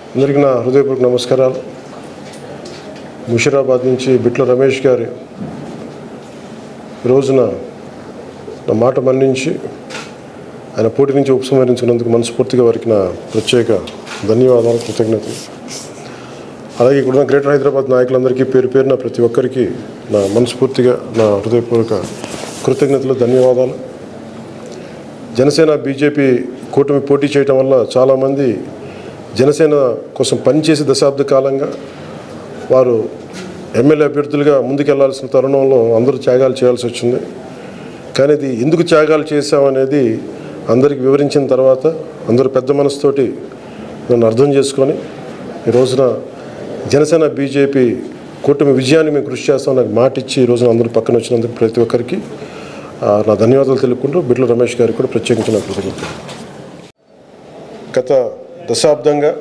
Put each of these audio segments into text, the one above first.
అందరికీ నా హృదయపూర్వక నమస్కారాలు ముషిరాబాద్ నుంచి బిట్ల రమేష్ గారి ఈ రోజున నా మాట మన్నించి ఆయన పోటీ నుంచి ఉపసంహరించుకున్నందుకు మనస్ఫూర్తిగా వారికి నా ప్రత్యేక ధన్యవాదాలు కృతజ్ఞతలు అలాగే ఇక్కడ గ్రేటర్ హైదరాబాద్ నాయకులందరికీ పేరు పేరున ప్రతి ఒక్కరికి నా మనస్ఫూర్తిగా నా హృదయపూర్వక కృతజ్ఞతలు ధన్యవాదాలు జనసేన బీజేపీ కూటమి పోటీ చేయటం వల్ల చాలామంది జనసేన కోసం పనిచేసి దశాబ్ద కాలంగా వారు ఎమ్మెల్యే అభ్యర్థులుగా ముందుకెళ్లాల్సిన తరుణంలో అందరూ త్యాగాలు చేయాల్సి వచ్చింది కానీ ఇది ఎందుకు త్యాగాలు చేశామనేది అందరికి వివరించిన తర్వాత అందరూ పెద్ద మనసుతోటి నన్ను అర్థం చేసుకొని ఈ రోజున జనసేన బీజేపీ కూటమి విజయాన్ని మేము కృషి చేస్తాం నాకు మాట ఇచ్చి ఈ రోజున అందరూ పక్కన వచ్చినందుకు ప్రతి ఒక్కరికి ఆ, నా ధన్యవాదాలు తెలుపుకుంటూ బిడ్ల రమేష్ గారికి కూడా ప్రత్యేకించిన కృతజ్ఞతలు గత దశాబ్దంగా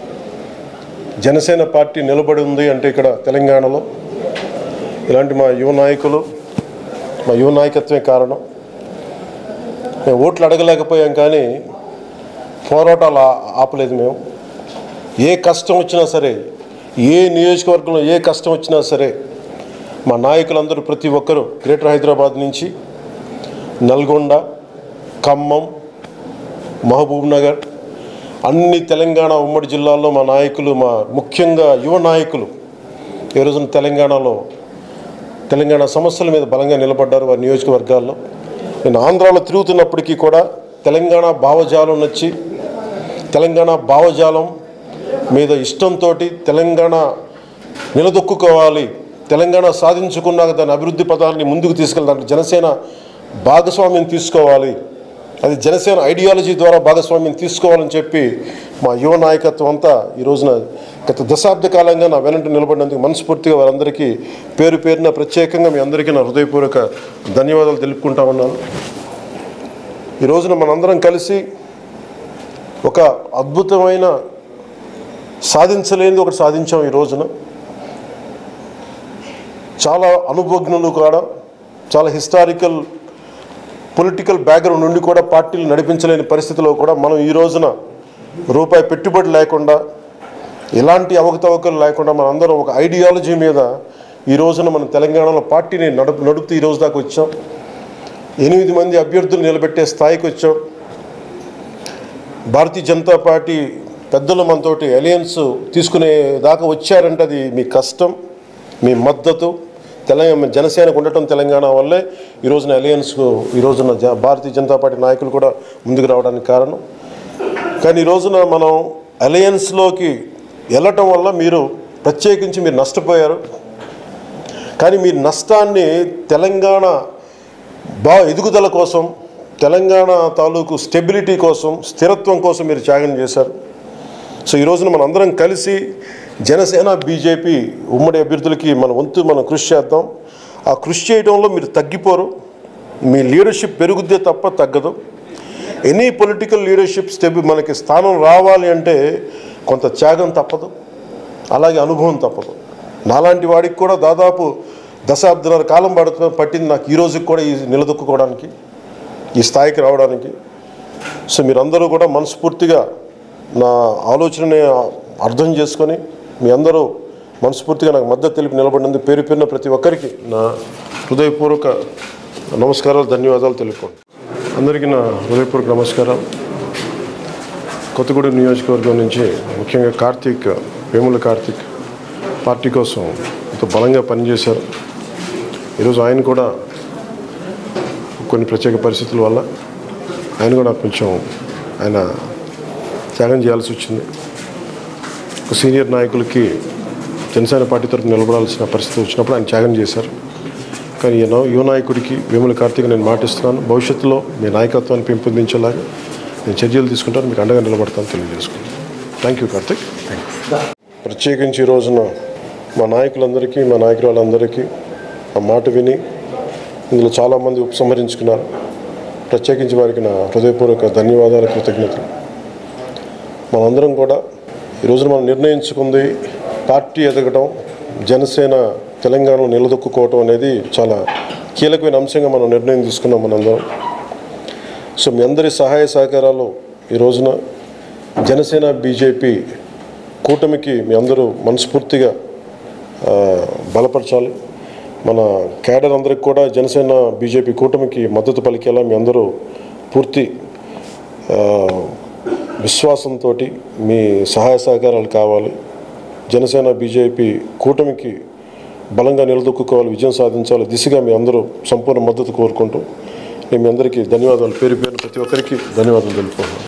జనసేన పార్టీ నిలబడి ఉంది అంటే ఇక్కడ తెలంగాణలో ఇలాంటి మా యువ నాయకులు మా యువ నాయకత్వమే కారణం మేము ఓట్లు అడగలేకపోయాం కానీ పోరాటాలు ఆ- ఆపలేదు మేము ఏ కష్టం వచ్చినా సరే ఏ నియోజకవర్గంలో ఏ కష్టం వచ్చినా సరే మా నాయకులందరూ ప్రతి ఒక్కరూ గ్రేటర్ హైదరాబాద్ నుంచి నల్గొండ ఖమ్మం మహబూబ్ నగర్ అన్ని తెలంగాణ ఉమ్మడి జిల్లాల్లో మా నాయకులు మా ముఖ్యంగా యువ నాయకులు ఈ రోజున తెలంగాణలో తెలంగాణ సమస్యల మీద బలంగా నిలబడ్డారు వారి నియోజకవర్గాల్లో నేను ఆంధ్రాలో తిరుగుతున్నప్పటికీ కూడా తెలంగాణ భావజాలం నచ్చి తెలంగాణ భావజాలం మీద ఇష్టంతో తెలంగాణ నిలదొక్కుకోవాలి తెలంగాణ సాధించుకున్నాక దాని అభివృద్ధి పదాలని ముందుకు తీసుకెళ్ళడానికి జనసేన భాగస్వామ్యం తీసుకోవాలి అది జనసేన ఐడియాలజీ ద్వారా భాగస్వామ్యం తీసుకోవాలని చెప్పి మా యువ నాయకత్వం అంతా ఈ రోజున గత దశాబ్ద కాలంగా నా వెనంట నిలబడినందుకు మనస్ఫూర్తిగా వారందరికీ పేరు పేరున ప్రత్యేకంగా మీ అందరికీ నా హృదయపూర్వక ధన్యవాదాలు తెలుపుకుంటా ఉన్నాను ఈ రోజున మనందరం కలిసి ఒక అద్భుతమైన సాధించలేనిది ఒకటి సాధించాం ఈ రోజున చాలా అనుభవజ్ఞులు కూడా చాలా హిస్టారికల్ పొలిటికల్ బ్యాక్గ్రౌండ్ నుండి కూడా పార్టీలు నడిపించలేని పరిస్థితిలో కూడా మనం ఈ రోజున రూపాయి పెట్టుబడి లేకుండా ఎలాంటి అవకతవకలు లేకుండా మనందరం ఒక ఐడియాలజీ మీద ఈ రోజున మన తెలంగాణలో పార్టీని నడుపు నడుపుతూ ఈ రోజు దాకా వచ్చాం ఎనిమిది మంది అభ్యర్థులు నిలబెట్టే స్థాయికి వచ్చాం భారతీయ జనతా పార్టీ పెద్దలు మనతోటి అలయన్స్ తీసుకునే దాకా వచ్చారంటే అది మీ కష్టం మీ మద్దతు తెలంగాణ జనసేనకు ఉండటం తెలంగాణ వల్లే ఈ రోజున అలయన్స్కు ఈ రోజున జ భారతీయ జనతా పార్టీ నాయకులు కూడా ముందుకు రావడానికి కారణం కానీ ఈ రోజున మనం అలయన్స్లోకి వెళ్ళటం వల్ల మీరు ప్రత్యేకించి మీరు నష్టపోయారు కానీ మీ నష్టాన్ని తెలంగాణ బా ఎదుగుదల కోసం తెలంగాణ తాలూకు స్టెబిలిటీ కోసం స్థిరత్వం కోసం మీరు త్యాగం చేశారు సో ఈ రోజున మనం అందరం కలిసి జనసేన బీజేపీ ఉమ్మడి అభ్యర్థులకి మన వంతు మనం కృషి చేద్దాం ఆ కృషి చేయడంలో మీరు తగ్గిపోరు మీ లీడర్షిప్ పెరుగుద్దే తప్ప తగ్గదు ఎనీ పొలిటికల్ లీడర్షిప్ స్టెబ్ మనకి స్థానం రావాలి అంటే కొంత త్యాగం తప్పదు అలాగే అనుభవం తప్పదు నాలాంటి వాడికి కూడా దాదాపు దశాబ్దాల కాలం పడుతున్న పట్టింది నాకు ఈ రోజుకి కూడా ఈ నిలదొక్కుకోవడానికి ఈ స్థాయికి రావడానికి సో మీరందరూ కూడా మనస్ఫూర్తిగా నా ఆలోచనని అర్థం చేసుకొని మీ అందరూ మనస్ఫూర్తిగా నాకు మద్దతు తెలిపి నిలబడినందుకు పేరు పేరున ప్రతి ఒక్కరికి నా హృదయపూర్వక నమస్కారాలు ధన్యవాదాలు తెలుపుకోండి అందరికీ నా హృదయపూర్వక నమస్కారాలు కొత్తగూడెం నియోజకవర్గం నుంచి ముఖ్యంగా కార్తీక్ వేముల కార్తీక్ పార్టీ కోసం ఎంతో బలంగా పనిచేశారు ఈరోజు ఆయన కూడా కొన్ని ప్రత్యేక పరిస్థితుల వల్ల ఆయన కూడా కొంచెం ఆయన త్యాగం చేయాల్సి వచ్చింది ఒక సీనియర్ నాయకులకి జనసేన పార్టీ తరఫున నిలబడాల్సిన పరిస్థితి వచ్చినప్పుడు ఆయన త్యాగం చేశారు కానీ ఈ నవ- యువ నాయకుడికి వేముల కార్తీక్ నేను మాటిస్తున్నాను భవిష్యత్తులో మీ నాయకత్వాన్ని పెంపొందించేలాగా నేను చర్యలు తీసుకుంటాను మీకు అండగా నిలబడతాను తెలియజేసుకుంటాను థ్యాంక్ యూ కార్తీక్ ప్రత్యేకించి ఈ రోజున మా నాయకులందరికీ మా నాయకురాలందరికీ ఆ మాట విని ఇందులో చాలామంది ఉపసంహరించుకున్నారు ప్రత్యేకించి వారికి నా హృదయపూర్వక ధన్యవాదాలు కృతజ్ఞతలు మనందరం కూడా ఈరోజు మనం నిర్ణయించుకుంది పార్టీ ఎదగటం జనసేన తెలంగాణలో నిలదొక్కుకోవటం అనేది చాలా కీలకమైన అంశంగా మనం నిర్ణయం తీసుకున్నాం మనందరం సో మీ అందరి సహాయ సహకారాలు ఈ రోజున జనసేన బీజేపీ కూటమికి మీ అందరూ మనస్ఫూర్తిగా ఆ, బలపరచాలి మన క్యాడర్ అందరికి కూడా జనసేన బీజేపీ కూటమికి మద్దతు పలికేలా మీ అందరూ పూర్తి ఆ, విశ్వాసంతో మీ సహాయ సహకారాలు కావాలి జనసేన బీజేపీ కూటమికి బలంగా నిలదొక్కుకోవాలి విజయం సాధించాలి దిశగా మీ అందరూ సంపూర్ణ మద్దతు కోరుకుంటూ నేను మీ అందరికీ ధన్యవాదాలు పేరు పేరు ప్రతి ఒక్కరికి ధన్యవాదాలు తెలుపుకుంటున్నాను